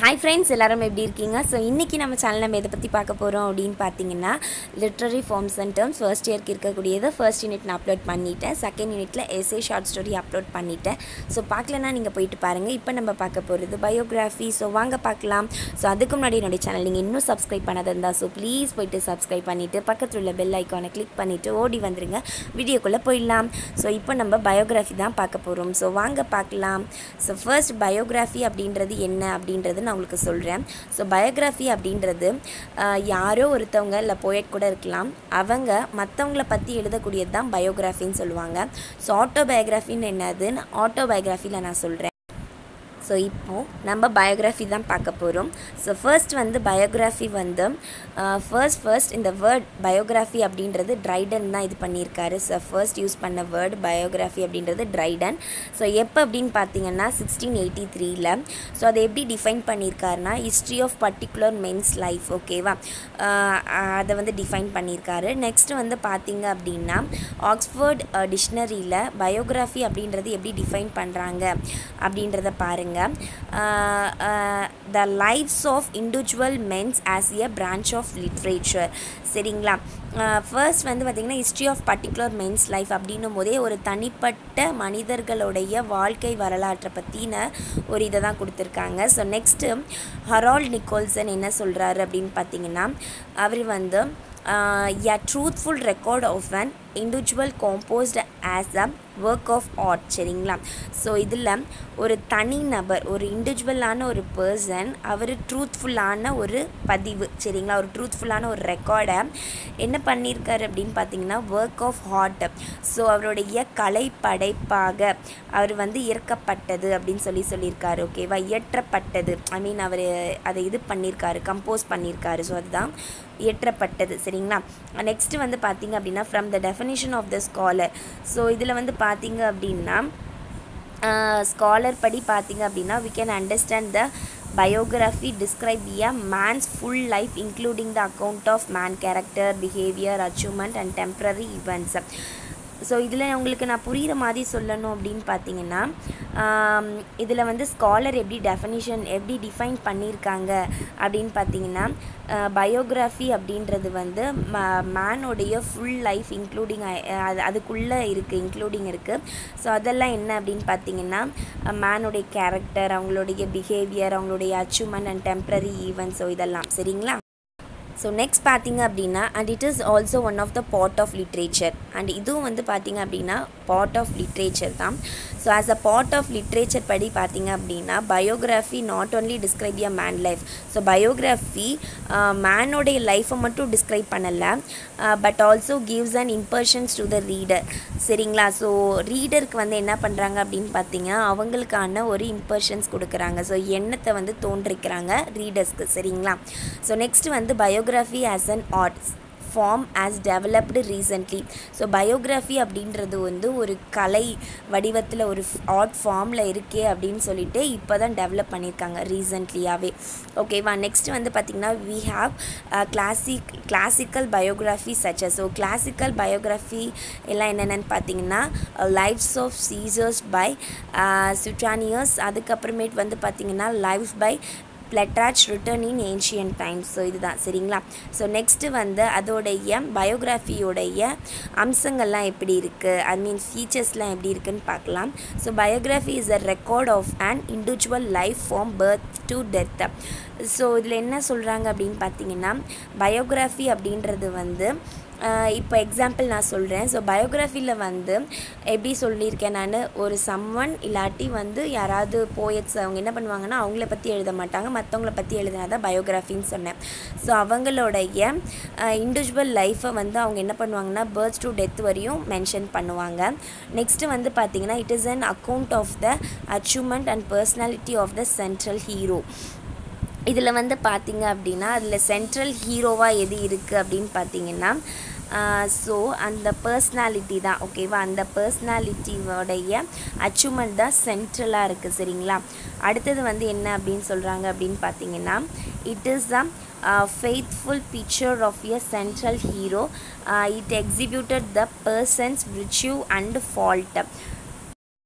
hi friends எல்லாரும் எப்படி இருக்கீங்க ஸோ இன்றைக்கி நம்ம சேனல் நம்ம எதை பற்றி பார்க்க போகிறோம் அப்படின்னு பார்த்தீங்கன்னா literary forms and terms first இயர்க்கு இருக்கக்கூடியதை ஃபர்ஸ்ட் யூனிட் நான் அப்லோட் பண்ணிட்டேன் செகண்ட் யூனிட்டில் எஸ்ஏ ஷார்ட் ஸ்டோரி அப்லோட் பண்ணிட்டேன் ஸோ பார்க்கலன்னா நீங்கள் போயிட்டு பாருங்கள் இப்போ நம்ம பார்க்க போகிறது பயோகிராஃபி ஸோ வாங்க பார்க்கலாம் ஸோ அதுக்கு முன்னாடி என்னுடைய சேனல் நீங்கள் இன்னும் சப்ஸ்கிரைப் பண்ணாத இருந்தால் ஸோ ப்ளீஸ் போயிட்டு சப்ஸ்கிரைப் பண்ணிவிட்டு பக்கத்தில் உள்ள பெல் ஐக்கானை கிளிக் பண்ணிவிட்டு ஓடி வந்துருங்க வீடியோக்குள்ளே போயிடலாம் ஸோ இப்போ நம்ம பயோகிராஃபி தான் பார்க்க போகிறோம் ஸோ வாங்க பார்க்கலாம் ஸோ ஃபர்ஸ்ட் பயோகிராஃபி அப்படின்றது என்ன அப்படின்றது நான் உங்களுக்கு சொல்கிறேன் ஸோ பயோகிராஃபி அப்படின்றது ஆஹ், யாரோ ஒருத்தவங்க இல்லை போயட் கூட இருக்கலாம் அவங்க மற்றவங்கள பற்றி எழுதக்கூடியது தான் பயோகிராஃபின்னு சொல்லுவாங்க ஸோ ஆட்டோபயோகிராஃபின்னு என்னதுன்னு ஆட்டோபயோகிராஃபியில் நான் சொல்கிறேன் ஸோ இப்போது நம்ம பயோகிராஃபி தான் பார்க்க போகிறோம் ஸோ ஃபர்ஸ்ட் வந்து பயோகிராஃபி வந்து ஃபர்ஸ்ட் ஃபர்ஸ்ட் இந்த வேர்ட் பயோகிராஃபி அப்படின்றது ட்ரைடன் தான் இது பண்ணியிருக்காரு ஸோ ஃபர்ஸ்ட் யூஸ் பண்ண வேர்டு பயோகிராஃபி அப்படின்றது ட்ரைடன் ஸோ எப்போ அப்படின்னு பார்த்தீங்கன்னா சிக்ஸ்டீன் எயிட்டி த்ரீல ஸோ அதை எப்படி டிஃபைன் பண்ணியிருக்காருன்னா history of particular men's life ஓகேவா அதை வந்து டிஃபைன் பண்ணியிருக்காரு நெக்ஸ்ட் வந்து பார்த்தீங்க அப்படின்னா ஆக்ஸ்ஃபோர்ட் டிக்ஷனரியில் பயோகிராஃபி அப்படின்றது எப்படி டிஃபைன் பண்ணுறாங்க அப்படின்றத பாருங்கள் the lives of individual men's as a branch of literature சரிங்களா ஃபர்ஸ்ட் வந்து பார்த்திங்கன்னா history of particular men's life அப்படின்னும் போதே ஒரு தனிப்பட்ட மனிதர்களுடைய வாழ்க்கை வரலாற்றை பற்றின ஒரு இதை தான் கொடுத்துருக்காங்க ஸோ நெக்ஸ்ட்டு ஹரால்ட் நிக்கோல்சன் என்ன சொல்கிறாரு அப்படின்னு பார்த்தீங்கன்னா அவர் வந்து a truthful record of an individual composed as a work of art சரிங்களா ஸோ இதில் ஒரு தனி நபர் ஒரு இண்டிவிஜுவலான ஒரு பர்சன் அவர் ட்ரூத்ஃபுல்லான ஒரு பதிவு சரிங்களா ஒரு ட்ரூத்ஃபுல்லான ஒரு ரெக்கார்டை என்ன பண்ணியிருக்காரு அப்படின்னு பார்த்தீங்கன்னா ஒர்க் ஆஃப் ஹார்ட் ஸோ அவருடைய கலை படைப்பாக அவர் வந்து இயற்கப்பட்டது அப்படின்னு சொல்லி சொல்லியிருக்காரு ஓகேவா இயற்றப்பட்டது ஐ மீன் அவர் அதை இது பண்ணியிருக்காரு கம்போஸ் பண்ணியிருக்காரு ஸோ அதுதான் இயற்றப்பட்டது சரிங்களா நெக்ஸ்ட்டு வந்து பார்த்தீங்க அப்படின்னா from the definition of the scholar so இதில் வந்து பார்த்தீங்க அப்படின்னா ஸ்காலர் படி பார்த்தீங்க அப்படின்னா we can understand the biography describe a man's full life including the account of man character behavior achievement and temporary events so இதில் உங்களுக்கு நான் புரிகிற மாதிரி சொல்லணும் அப்படின்னு பார்த்தீங்கன்னா இதில் வந்து ஸ்காலர் எப்படி டெஃபனிஷன் எப்படி டிஃபைன் பண்ணியிருக்காங்க அப்படின்னு பார்த்தீங்கன்னா பயோகிராஃபி அப்படின்றது வந்து ம மேனோடைய ஃபுல் லைஃப் இன்க்ளூடிங் அது அதுக்குள்ளே இருக்குது இன்க்ளூடிங் இருக்குது ஸோ அதெல்லாம் என்ன அப்படின்னு பார்த்தீங்கன்னா மேனுடைய கேரக்டர் அவங்களுடைய பிஹேவியர் அவங்களுடைய achievement and temporary events so இதெல்லாம் சரிங்களா ஸோ நெக்ஸ்ட் பார்த்தீங்க அப்படின்னா and it is also one of the part of literature and இதுவும் வந்து பார்த்தீங்க அப்படின்னா பார்ட் ஆஃப் லிட்ரேச்சர் தான் so as a part of literature படி பார்த்தீங்க அப்படின்னா biography not only describe a man life so biography மேனோடைய லைஃப்பை மட்டும் டிஸ்கிரைப் பண்ணலை but also gives and impressions to the reader சரிங்களா ஸோ ரீடருக்கு வந்து என்ன பண்ணுறாங்க அப்படின்னு பார்த்தீங்கன்னா அவங்களுக்கான ஒரு இம்பர்ஷன்ஸ் கொடுக்குறாங்க ஸோ எண்ணத்தை வந்து தோன்றிக்கிறாங்க ரீடர்ஸ்க்கு சரிங்களா ஸோ நெக்ஸ்ட் வந்து biography as an art form as developed recently so biography அப்படின்றது வந்து ஒரு கலை வடிவத்தில் ஒரு ஆர்ட் ஃபார்மில் இருக்கே அப்படின்னு சொல்லிட்டு இப்போ தான் டெவலப் பண்ணியிருக்காங்க ரீசன்ட்லியாகவே ஓகேவா நெக்ஸ்ட் வந்து பார்த்திங்கன்னா we have classic classical biography such as so classical biography எல்லாம் என்னென்னு பார்த்தீங்கன்னா lives of Caesars by Suetonius அதுக்கப்புறமேட்டு வந்து பார்த்திங்கன்னா life by Plutarch written in ancient times so இதுதான் சரிங்களா ஸோ நெக்ஸ்ட்டு வந்து அதோடைய பயோகிராஃபியோடைய அம்சங்கள்லாம் எப்படி இருக்குது ஐ மீன் ஃபீச்சர்ஸ்லாம் எப்படி இருக்குன்னு பார்க்கலாம் so biography is a record of an individual life from birth to death so இதில் என்ன சொல்கிறாங்க அப்படின்னு பார்த்தீங்கன்னா பயோகிராஃபி அப்படின்றது வந்து இப்போ எக்ஸாம்பிள் நான் சொல்கிறேன் ஸோ பயோகிராஃபியில் வந்து எப்படி சொல்லியிருக்கேன் நான் ஒரு சம்மன் இல்லாட்டி வந்து யாராவது போயட்ஸ் அவங்க என்ன பண்ணுவாங்கன்னா அவங்கள பற்றி எழுத மாட்டாங்க மற்றவங்கள பற்றி எழுதினா தான் பயோகிராஃபின்னு சொன்னேன் ஸோ அவங்களுடைய இண்டிவிஜுவல் லைஃப்பை வந்து அவங்க என்ன பண்ணுவாங்கன்னா பர்த் டு டெத் வரையும் மென்ஷன் பண்ணுவாங்க நெக்ஸ்ட்டு வந்து பார்த்திங்கன்னா it is an account of the achievement and personality of the central hero இதில் வந்து பார்த்தீங்க அப்படின்னா அதில் சென்ட்ரல் ஹீரோவாக எது இருக்குது அப்படின்னு பார்த்தீங்கன்னா ஸோ அந்த பர்ஸ்னாலிட்டி தான் ஓகேவா அந்த பர்ஸ்னாலிட்டியோடைய அச்சீவ்மெண்ட் தான் சென்ட்ரலாக இருக்குது சரிங்களா அடுத்தது வந்து என்ன அப்படின்னு சொல்கிறாங்க அப்படின்னு பார்த்தீங்கன்னா it is the faithful picture of a central hero it executed the person's virtue and fault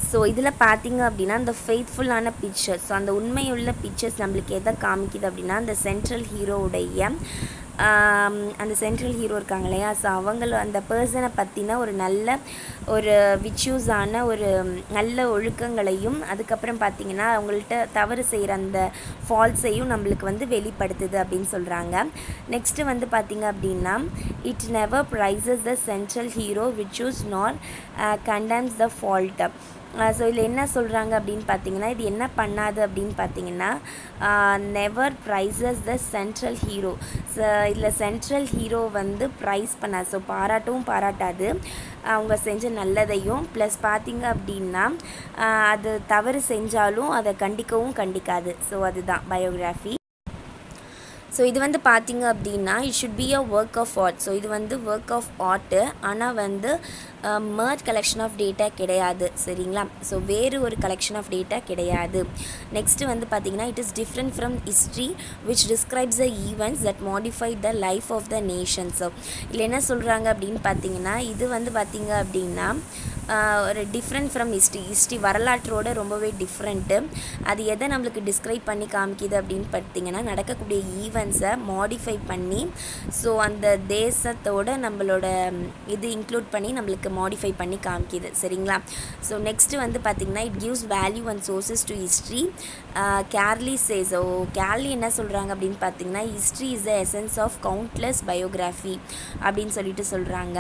so இதில் பார்த்தீங்க அப்படின்னா அந்த ஃபெய்த்ஃபுல்லான பிக்சர்ஸ் ஸோ அந்த உண்மையுள்ள பிக்சர்ஸ் நம்மளுக்கு எதை காமிக்குது அப்படின்னா அந்த சென்ட்ரல் ஹீரோவுடைய அந்த சென்ட்ரல் ஹீரோ இருக்காங்க இல்லையா ஸோ அவங்கள அந்த பர்சனை பற்றின ஒரு நல்ல ஒரு விச்சூஸான ஒரு நல்ல ஒழுக்கங்களையும் அதுக்கப்புறம் பார்த்திங்கன்னா அவங்கள்ட்ட தவறு செய்கிற அந்த ஃபால்ஸையும் நம்மளுக்கு வந்து வெளிப்படுத்துது அப்படின்னு சொல்கிறாங்க நெக்ஸ்ட்டு வந்து பார்த்திங்க அப்படின்னா it never praises the central hero which uses nor condemns the fault so இதில் என்ன சொல்கிறாங்க அப்படின்னு பார்த்தீங்கன்னா இது என்ன பண்ணாது அப்படின்னு பார்த்தீங்கன்னா never praises the central hero so இதில் சென்ட்ரல் ஹீரோ வந்து ப்ரைஸ் பண்ணாது ஸோ பாராட்டவும் பாராட்டாது அவங்க செஞ்ச நல்லதையும் ப்ளஸ் பார்த்தீங்க அப்படின்னா அது தவறு செஞ்சாலும் அதை கண்டிக்கவும் கண்டிக்காது ஸோ அதுதான் பயோகிராஃபி ஸோ இது வந்து பார்த்தீங்க அப்படின்னா it should be a work of art so இது வந்து ஒர்க் ஆஃப் ஆர்ட்டு ஆனால் வந்து மர்ட் கலெக்ஷன் ஆஃப் டேட்டா கிடையாது சரிங்களா ஸோ வேறு ஒரு கலெக்ஷன் ஆஃப் டேட்டா கிடையாது நெக்ஸ்ட்டு வந்து பார்த்தீங்கன்னா it is different from history which describes the events that modify the life of the nation so இல்லை என்ன சொல்கிறாங்க அப்படின்னு பார்த்தீங்கன்னா இது வந்து பார்த்தீங்க அப்படின்னா ஒரு டிஃப்ரெண்ட் ஃப்ரம் ஹிஸ்ட்ரி ஹிஸ்ட்ரி வரலாற்றோட ரொம்பவே டிஃப்ரெண்ட்டு அது எதை நம்மளுக்கு டிஸ்கிரைப் பண்ணி காமிக்குது அப்படின்னு பார்த்தீங்கன்னா நடக்கக்கூடிய ஈவெண்ட்ஸை மாடிஃபை பண்ணி ஸோ அந்த தேசத்தோட நம்மளோட இது இன்க்ளூட் பண்ணி நம்மளுக்கு மாடிஃபை பண்ணி காமிக்குது சரிங்களா ஸோ நெக்ஸ்ட்டு வந்து பார்த்திங்கன்னா it gives value and sources to history Carlyle says oh Carlyle என்ன சொல்கிறாங்க அப்படின்னு பார்த்தீங்கன்னா history is the essence of countless biography அப்படின்னு சொல்லிட்டு சொல்கிறாங்க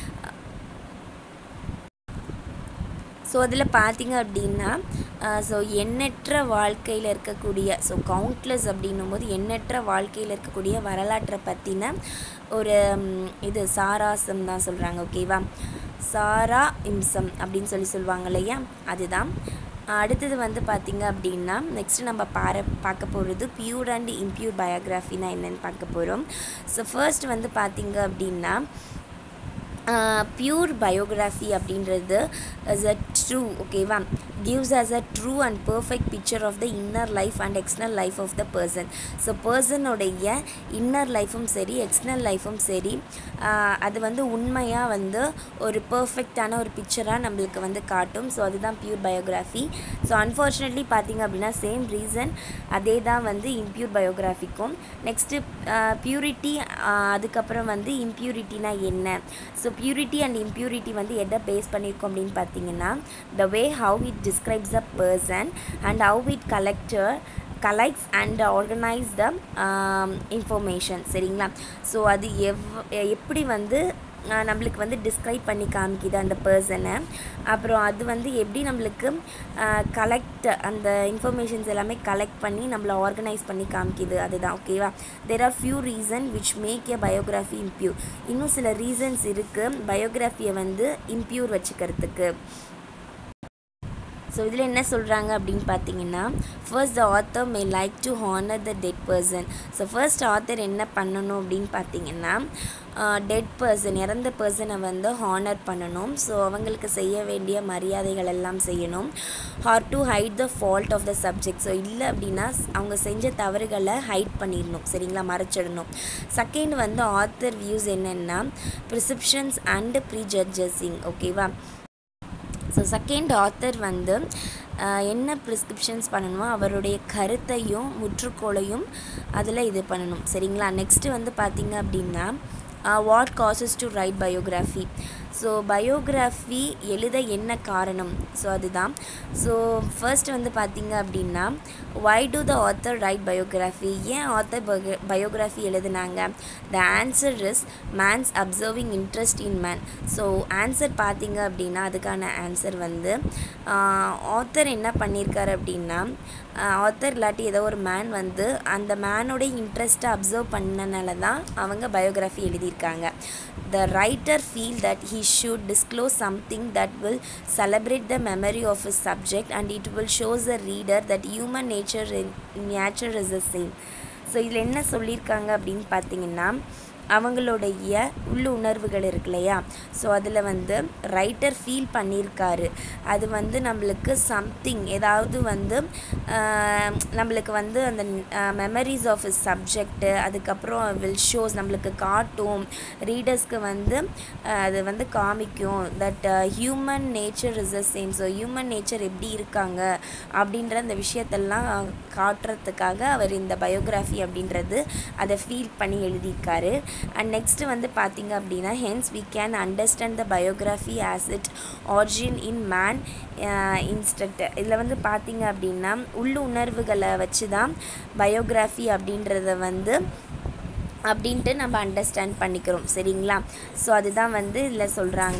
ஸோ அதில் பார்த்தீங்க அப்படின்னா ஸோ எண்ணற்ற வாழ்க்கையில் இருக்கக்கூடிய ஸோ கவுண்ட்லெஸ் அப்படின்னும் போது எண்ணற்ற வாழ்க்கையில் இருக்கக்கூடிய வரலாற்றை பற்றின ஒரு இது சாராசம் தான் சொல்கிறாங்க ஓகேவா சாரா இம்சம் அப்படின்னு சொல்லி சொல்லுவாங்க இல்லையா அதுதான் அடுத்தது வந்து பார்த்திங்க அப்படின்னா நெக்ஸ்ட்டு நம்ம பார பார்க்க போகிறது பியூர் அண்ட் இம்ப்யூர் பயோகிராஃபினா என்னென்னு பார்க்க போகிறோம் ஸோ ஃபர்ஸ்ட் வந்து பார்த்திங்க அப்படின்னா பியூர் பயோகிராஃபி அப்படின்றது இஸ் அ ட்ரூ ஓகேவா gives us a true and perfect picture of the inner life and external life of the person so பர்சனுடைய இன்னர் லைஃப்பும் சரி எக்ஸ்டர்னல் லைஃப்பும் சரி அது வந்து உண்மையாக வந்து ஒரு பர்ஃபெக்டான ஒரு பிக்சராக நம்மளுக்கு வந்து காட்டும் ஸோ அதுதான் பியூர் பயோகிராஃபி ஸோ அன்ஃபார்ச்சுனேட்லி பார்த்திங்க அப்படின்னா சேம் ரீசன் அதே தான் வந்து இம்ப்யூர் பயோகிராஃபிக்கும் நெக்ஸ்ட்டு பியூரிட்டி அதுக்கப்புறம் வந்து இம்ப்யூரிட்டினா என்ன ஸோ பியூரிட்டி அண்ட் இம்ப்யூரிட்டி வந்து எதை பேஸ் பண்ணியிருக்கோம் அப்படின்னு பார்த்தீங்கன்னா the way how it describes a person and how it collector collects and organise the information சரிங்களா ஸோ அது எவ் எப்படி வந்து நம்மளுக்கு வந்து டிஸ்கிரைப் பண்ணி காமிக்குது அந்த பர்சனை அப்புறம் அது வந்து எப்படி நம்மளுக்கு கலெக்ட் அந்த இன்ஃபர்மேஷன்ஸ் எல்லாமே கலெக்ட் பண்ணி நம்மளை ஆர்கனைஸ் பண்ணி காமிக்குது அதுதான் ஓகேவா there are few reason which make a biography impure இன்னும் சில ரீசன்ஸ் இருக்குது பயோகிராஃபியை வந்து இம்ப்யூர் வச்சுக்கிறதுக்கு ஸோ இதில் என்ன சொல்கிறாங்க அப்படின்னு பார்த்தீங்கன்னா first the author may like to honour the dead person so first author என்ன பண்ணணும் அப்படின்னு பார்த்தீங்கன்னா டெட் பர்சன் இறந்த பர்சனை வந்து ஹானர் பண்ணணும் ஸோ அவங்களுக்கு செய்ய வேண்டிய மரியாதைகள் எல்லாம் செய்யணும் or to hide the fault of the subject so இல்லை அப்படின்னா அவங்க செஞ்ச தவறுகளை ஹைட் பண்ணிடணும் சரிங்களா மறைச்சிடணும் செகண்ட் வந்து ஆத்தர் வியூஸ் என்னென்னா ப்ரிசப்ஷன்ஸ் அண்ட் ப்ரீ ஜட்ஜஸிங் ஓகேவா ஸோ செகண்ட் ஆத்தர் வந்து என்ன ப்ரிஸ்கிரிப்ஷன்ஸ் பண்ணணுமோ அவருடைய கருத்தையும் முற்றுக்கோளையும் அதில் இது பண்ணணும் சரிங்களா நெக்ஸ்ட்டு வந்து பார்த்திங்க அப்படின்னா what causes to write biography so biography எழுத என்ன காரணம் ஸோ அதுதான் ஸோ ஃபர்ஸ்ட் வந்து பார்த்திங்க அப்படின்னா why do the author write biography ஏன் ஆத்தர் பயோகிராஃபி எழுதுனாங்க the answer is man's observing interest in man so answer பார்த்தீங்க அப்படின்னா அதுக்கான ஆன்சர் வந்து ஆத்தர் என்ன பண்ணியிருக்காரு அப்படின்னா ஆத்தர் இல்லாட்டி ஏதோ ஒரு மேன் வந்து அந்த மேனோடைய இன்ட்ரெஸ்ட்டை அப்சர்வ் பண்ணனால தான் அவங்க பயோகிராஃபி எழுதியிருக்காங்க the writer feel that he should disclose something that will celebrate the memory of his subject and it will shows a reader that human nature nature is a same so இதில் என்ன சொல்லியிருக்காங்க அப்படின்னு பார்த்தீங்கன்னா அவங்களுடைய உள்ளு உணர்வுகள் இருக்கு இல்லையா ஸோ அதில் வந்து ரைட்டர் ஃபீல் பண்ணியிருக்காரு அது வந்து நம்மளுக்கு சம்திங் ஏதாவது வந்து ஆஹ், நம்மளுக்கு வந்து அந்த மெமரிஸ் ஆஃப் இஸ் சப்ஜெக்ட்டு அதுக்கப்புறம் வில் ஷோஸ் நம்மளுக்கு காட்டும் ரீடர்ஸ்க்கு வந்து ஆஹ், அது வந்து காமிக்கும் that human nature is the same so human nature எப்படி இருக்காங்க அப்படின்ற அந்த விஷயத்தெல்லாம் காட்டுறதுக்காக அவர் இந்த பயோகிராஃபி அப்படின்றது அதை ஃபீல் பண்ணி எழுதியிருக்காரு அண்ட் நெக்ஸ்ட்டு வந்து பார்த்தீங்க அப்படின்னா hence we can understand the biography as it origin in man instinct இதில் வந்து பார்த்தீங்க அப்படின்னா உள்ளு உணர்வுகளை வச்சு தான் பயோகிராஃபி அப்படின்றத வந்து அப்படின்ட்டு நம்ம அண்டர்ஸ்டாண்ட் பண்ணிக்கிறோம் சரிங்களா ஸோ அதுதான் வந்து இதில் சொல்கிறாங்க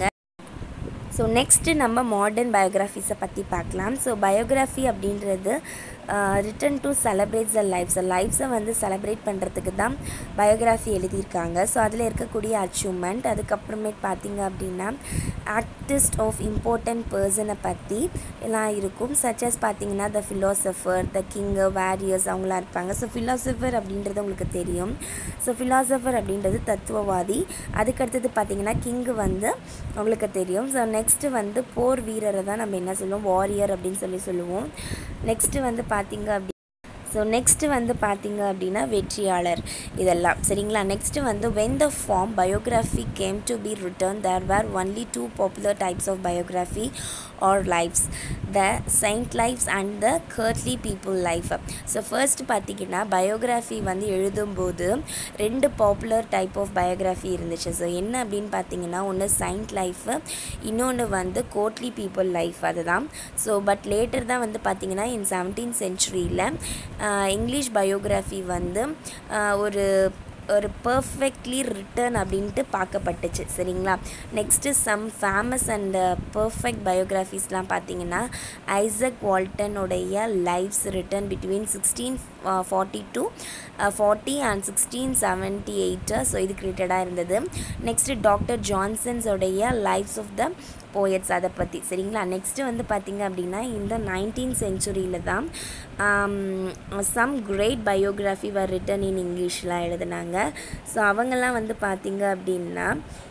ஸோ நெக்ஸ்ட்டு நம்ம மாடர்ன் பயோகிராஃபிஸை பற்றி பார்க்கலாம் ஸோ பயோகிராஃபி அப்படின்றது written to celebrates the lives லைஃப்ஸை வந்து செலப்ரேட் பண்ணுறதுக்கு தான் பயோகிராஃபி எழுதியிருக்காங்க ஸோ அதில் இருக்கக்கூடிய அச்சீவ்மெண்ட் அதுக்கப்புறமேட் பார்த்தீங்க அப்படின்னா ஆர்டிஸ்ட் ஆஃப் இம்பார்ட்டன்ட் பர்சனை பற்றி எல்லாம் இருக்கும் சச்சஸ் பார்த்தீங்கன்னா the philosopher the king warriors அவங்களாம் இருப்பாங்க ஸோ ஃபிலாசபர் அப்படின்றது உங்களுக்கு தெரியும் ஸோ ஃபிலாசபர் அப்படின்றது தத்துவவாதி அதுக்கடுத்தது பார்த்தீங்கன்னா கிங்கு வந்து உங்களுக்கு தெரியும் ஸோ நெக்ஸ்ட்டு வந்து போர் வீரரை தான் நம்ம என்ன சொல்லுவோம் வாரியர் அப்படின்னு சொல்லி சொல்லுவோம் நெக்ஸ்ட்டு வந்து பார்த்தீங்க அப்படி ஸோ நெக்ஸ்ட்டு வந்து பார்த்தீங்க அப்படின்னா வெற்றியாளர் இதெல்லாம் சரிங்களா நெக்ஸ்ட்டு வந்து when the form biography came to be written there were only two popular types of biography are lives the saint lives and the godly people life so first பார்த்தீங்கன்னா biography வந்து எழுதும்போது ரெண்டு பாப்புலர் டைப் ஆஃப் பயோகிராஃபி இருந்துச்சு so என்ன அப்படின்னு பார்த்தீங்கன்னா ஒன்று saint life இன்னொன்று வந்து கோட்லி பீப்புள் லைஃப் அதுதான் ஸோ பட் லேட்டர் தான் வந்து பார்த்தீங்கன்னா இன் செவன்டீன் சென்ச்சுரியில் இங்கிலீஷ் பயோகிராஃபி வந்து ஆஹ், ஒரு ஒரு பர்ஃபெக்ட்லி ரிட்டன் அப்படின்ட்டு பார்க்கப்பட்டுச்சு சரிங்களா next some famous and perfect பயோகிராஃபிஸ்லாம் பார்த்தீங்கன்னா ஐசக் வால்டனுடைய lives written between sixteen forty two forty and sixteen seventy eight so இதுக்கு ரிலேட்டடாக இருந்தது நெக்ஸ்ட்டு டாக்டர் ஜான்சன்ஸோடைய லைஃப்ஸ் ஆஃப் த போயட்ஸ் அதை பற்றி சரிங்களா நெக்ஸ்ட்டு வந்து பார்த்திங்க அப்படின்னா இந்த நைன்டீன் செஞ்சுரியில் தான் some great biography were written in இங்கிலீஷில் எழுதுனாங்க ஸோ அவங்கெல்லாம் வந்து பார்த்திங்க அப்படின்னா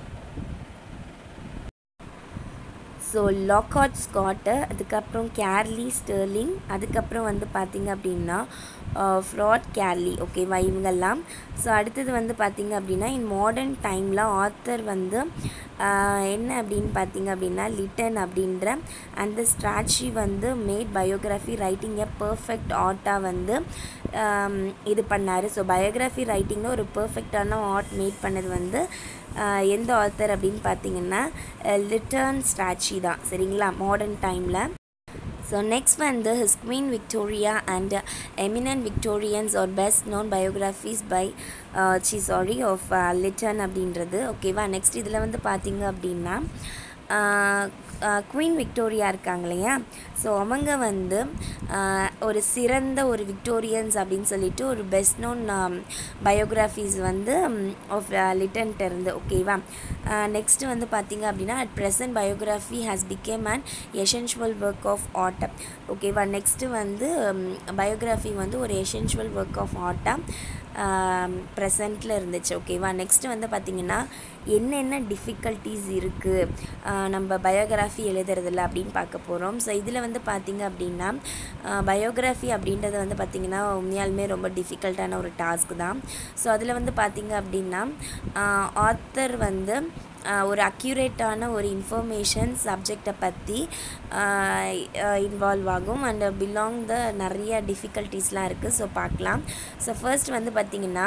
ஸோ லாக்காட் ஸ்காட்டு அதுக்கப்புறம் கேர்லி ஸ்டெர்லிங் அதுக்கப்புறம் வந்து பார்த்திங்க அப்படின்னா ஃப்ராட் கேர்லி ஓகேவா இவங்கெல்லாம் ஸோ அடுத்தது வந்து பார்த்திங்க அப்படின்னா இன் மாடர்ன் டைமில் ஆத்தர் வந்து ஆஹ், என்ன அப்படின்னு பார்த்தீங்க அப்படின்னா லிட்டன் அப்படின்ற அந்த ஸ்ட்ராட்ஜி வந்து made biography writing a perfect ஆர்ட்டாக வந்து ஆம், இது பண்ணார் ஸோ பயோகிராஃபி ரைட்டிங்கில் ஒரு பர்ஃபெக்டான ஆர்ட் மேட் பண்ணது வந்து ஆஹ், எந்த ஆத்தர் அப்படின்னு பார்த்தீங்கன்னா லிட்டர்ன் ஸ்ட்ராட்ஜி தான் சரிங்களா மாடர்ன் டைமில் ஸோ நெக்ஸ்ட் வந்து his Queen Victoria and Eminent Victorians are best known biographies by Strachey of Lytton அப்படின்றது ஓகேவா நெக்ஸ்ட் இதில் வந்து பார்த்தீங்க அப்படின்னா குவீன் விக்டோரியா இருக்காங்க இல்லையா ஸோ அவங்க வந்து ஆஹ், ஒரு சிறந்த ஒரு விக்டோரியன்ஸ் அப்படின்னு சொல்லிட்டு ஒரு பெஸ்ட் நோன் பயோகிராஃபிஸ் வந்து ஆஃப் லிட்டன்ட்ட இருந்து ஓகேவா நெக்ஸ்ட்டு வந்து பார்த்தீங்க அப்படின்னா at present biography has become and essential work of art ஓகேவா நெக்ஸ்ட்டு வந்து பயோகிராஃபி வந்து ஒரு எசென்ஷுவல் ஒர்க் ஆஃப் ஆர்ட்டாக ப்ரெசண்ட்டில் இருந்துச்சு ஓகேவா நெக்ஸ்ட்டு வந்து பார்த்திங்கன்னா என்னென்ன டிஃபிகல்ட்டிஸ் இருக்குது நம்ம பயோகிராஃபி எழுதுறதில்ல அப்படின்னு பார்க்க போகிறோம் ஸோ இதில் வந்து பார்த்திங்க அப்படின்னா பயோகிராஃபி அப்படின்றது வந்து பார்த்திங்கன்னா உண்மையாலுமே ரொம்ப டிஃபிகல்ட்டான ஒரு டாஸ்க் தான் ஸோ அதில் வந்து பார்த்திங்க அப்படின்னா ஆத்தர் வந்து ஆஹ் ஒரு அக்யூரேட்டான ஒரு இன்ஃபர்மேஷன் சப்ஜெக்டை பற்றி இன்வால்வ் ஆகும் அண்ட் பிலாங் த நிறைய டிஃபிகல்ட்டிஸ்லாம் இருக்குது ஸோ பார்க்கலாம் ஸோ ஃபர்ஸ்ட் வந்து பார்த்திங்கன்னா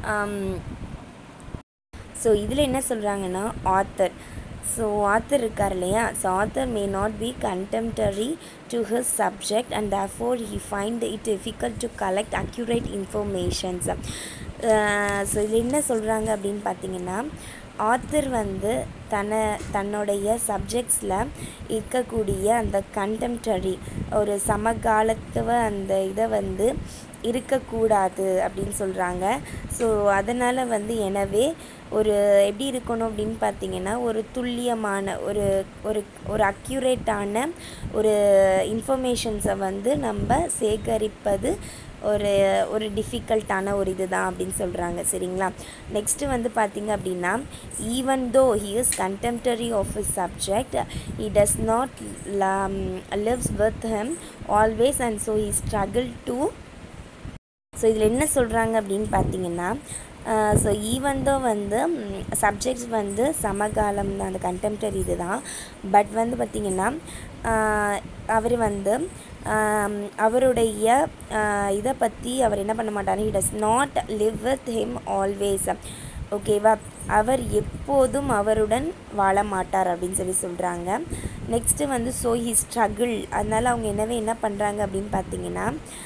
ஸோ இதில் என்ன சொல்கிறாங்கன்னா ஆத்தர் ஸோ ஆத்தர் இருக்கார் இல்லையா so author may not be contemporary to his subject and therefore he find it difficult to collect accurate informations so இதில் என்ன சொல்கிறாங்க அப்படின்னு பார்த்தீங்கன்னா ஆத்தர் வந்து தன்னை தன்னுடைய சப்ஜெக்ட்ஸில் இருக்கக்கூடிய அந்த கண்டெம்டரி ஒரு சமகாலத்துவ அந்த இதை வந்து இருக்கக்கூடாது அப்படின்னு சொல்கிறாங்க ஸோ அதனால் வந்து எனவே ஒரு எப்படி இருக்கணும் அப்படின்னு பார்த்தீங்கன்னா ஒரு துல்லியமான ஒரு ஒரு ஒரு அக்யூரேட்டான ஒரு இன்ஃபர்மேஷன்ஸை வந்து நம்ம சேகரிப்பது ஒரு ஒரு டிஃபிகல்ட்டான ஒரு இது தான் அப்படின்னு சொல்கிறாங்க சரிங்களா நெக்ஸ்ட்டு வந்து பார்த்திங்க அப்படின்னா even though he is contemporary of his subject he does not lives with them always and so he struggle to so இதில் என்ன சொல்கிறாங்க அப்படின்னு பார்த்தீங்கன்னா ஸோ ஈவன் தோ வந்து சப்ஜெக்ட்ஸ் வந்து சமகாலம் தான் அந்த கண்டெம்டரி இது தான் பட் வந்து பார்த்திங்கன்னா அவர் வந்து அவருடைய இதை பற்றி அவர் என்ன பண்ண மாட்டார் he does not live with him always ஓகேவா அவர் எப்போதும் அவருடன் வாழ மாட்டார் அப்படின்னு சொல்லி சொல்கிறாங்க நெக்ஸ்ட்டு வந்து ஸோ ஹி ஸ்ட்ரகிள் அதனால் அவங்க என்னவே என்ன பண்ணுறாங்க அப்படின்னு பார்த்தீங்கன்னா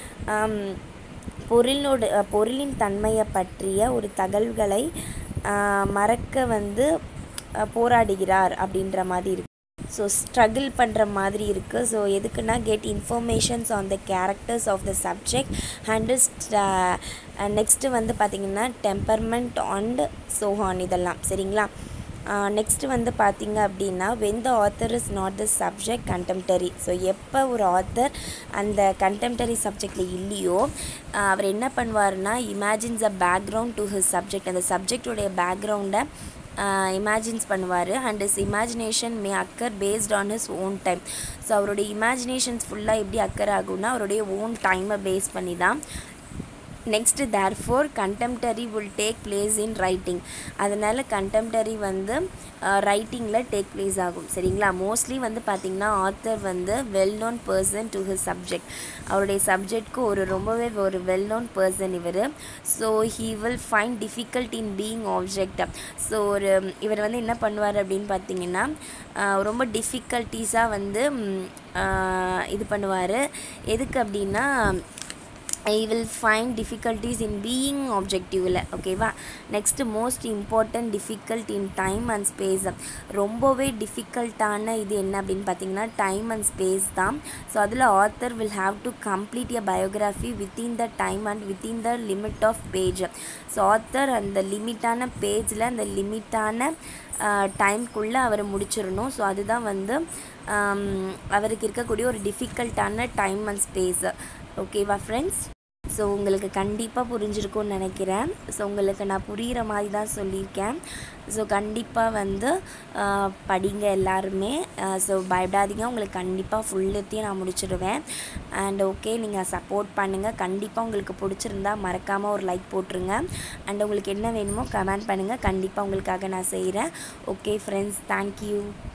பொருளோட பொருளின் தன்மையை பற்றிய ஒரு தகவல்களை மறக்க வந்து போராடுகிறார் அப்படின்ற மாதிரி இருக்கு ஸோ ஸ்ட்ரகிள் பண்ணுற மாதிரி இருக்குது ஸோ எதுக்குன்னா get informations on the characters of the subject and next வந்து பார்த்திங்கன்னா டெம்பர்மெண்ட் அண்ட் சோஹான் இதெல்லாம் சரிங்களா நெக்ஸ்ட்டு வந்து பார்த்திங்க அப்படின்னா when the author is not the subject contemporary so எப்போ ஒரு ஆத்தர் அந்த கண்டெம்டரி சப்ஜெக்டில் இல்லையோ அவர் என்ன பண்ணுவார்னா imagines a background to his subject அந்த சப்ஜெக்டுடைய பேக்ரவுண்டை இமேஜின்ஸ் பண்ணுவார் and his imagination may occur based on his own time so அவருடைய இமேஜினேஷன்ஸ் ஃபுல்லாக எப்படி அக்கர் ஆகும்னா அவருடைய ஓன் டைமை பேஸ் பண்ணி தான் next there for contemporary will take place in writing அதனால் கண்டெம்டரி வந்து ரைட்டிங்கில் டேக் பிளேஸ் ஆகும் சரிங்களா மோஸ்ட்லி வந்து பார்த்திங்கன்னா ஆத்தர் வந்து well known person to his subject அவருடைய சப்ஜெக்ட்க்கு ஒரு ரொம்பவே ஒரு வெல் நோன் பர்சன் இவர் so he will find difficult in being object so ஒரு இவர் வந்து என்ன பண்ணுவார் அப்படின்னு பார்த்தீங்கன்னா ரொம்ப டிஃபிகல்ட்டிஸாக வந்து இது பண்ணுவார் எதுக்கு அப்படின்னா I will find difficulties in being ஆப்ஜெக்டிவில் ஓகேவா next most important difficult in time and space ரொம்பவே டிஃபிகல்ட்டான இது என்ன அப்படின்னு பார்த்தீங்கன்னா டைம் அண்ட் ஸ்பேஸ் தான் ஸோ அதில் author will have to complete a biography within the time and within the limit of page so author அந்த லிமிட்டான பேஜில் அந்த லிமிட்டான டைம்குள்ளே அவர் முடிச்சிடணும் ஸோ அதுதான் வந்து அவருக்கு இருக்கக்கூடிய ஒரு டிஃபிகல்ட்டான டைம் அண்ட் ஸ்பேஸ் ஓகேவா ஃப்ரெண்ட்ஸ் ஸோ உங்களுக்கு கண்டிப்பாக புரிஞ்சிருக்கும்னு நினைக்கிறேன் ஸோ உங்களுக்கு நான் புரிகிற மாதிரி தான் சொல்லியிருக்கேன் ஸோ கண்டிப்பாக வந்து படிங்க எல்லாருமே ஸோ பயப்படாதீங்க உங்களுக்கு கண்டிப்பாக ஃபுல்லத்தையும் நான் முடிச்சிடுவேன் அண்ட் ஓகே நீங்கள் சப்போர்ட் பண்ணுங்கள் கண்டிப்பாக உங்களுக்கு பிடிச்சிருந்தா மறக்காமல் ஒரு லைக் போட்டுருங்க அண்ட் உங்களுக்கு என்ன வேணுமோ கமெண்ட் பண்ணுங்கள் கண்டிப்பாக உங்களுக்காக நான் செய்கிறேன் ஓகே ஃப்ரெண்ட்ஸ் தேங்க்யூ